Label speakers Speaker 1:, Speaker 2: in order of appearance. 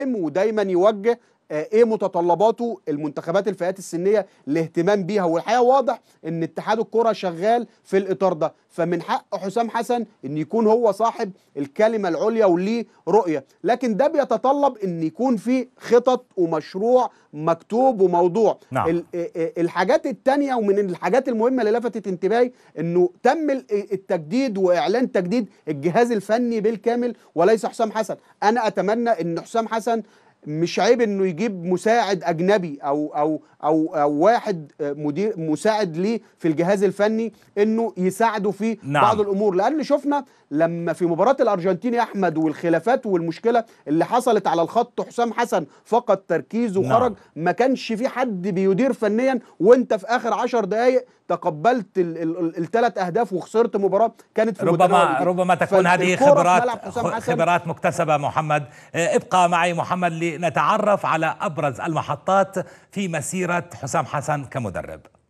Speaker 1: ودايما يوجه آه، ايه متطلباته المنتخبات الفئات السنيه الاهتمام بيها والحقيقه واضح ان اتحاد الكره شغال في الاطار ده فمن حق حسام حسن ان يكون هو صاحب الكلمه العليا وليه رؤيه لكن ده بيتطلب ان يكون في خطط ومشروع مكتوب وموضوع
Speaker 2: نعم.
Speaker 1: ال- آه، آه، الحاجات التانية ومن الحاجات المهمة اللي لفتت انتباهي انه تم ال- التجديد واعلان تجديد الجهاز الفني بالكامل وليس حسام حسن انا اتمنى ان حسام حسن مش عيب انه يجيب مساعد اجنبي او او او, أو واحد آه، مدير مساعد ليه في الجهاز الفني انه يساعده في
Speaker 2: نعم.
Speaker 1: بعض الامور لان شفنا لما في مباراه الارجنتين يا احمد والخلافات والمشكله اللي حصلت على الخط حسام حسن فقد تركيزه
Speaker 2: نعم.
Speaker 1: وخرج ما كانش في حد بيدير فنيا وانت في اخر عشر دقائق تقبلت الثلاث اهداف وخسرت مباراه كانت في
Speaker 2: ربما
Speaker 1: متناول
Speaker 2: ربما تكون هذه
Speaker 1: فالكرة في
Speaker 2: خبرات
Speaker 1: ملعب حسام حسن
Speaker 2: خبرات مكتسبة محمد آه، ابقى معي محمد لنتعرف على أبرز المحطات في مسيرة حسام حسن كمدرب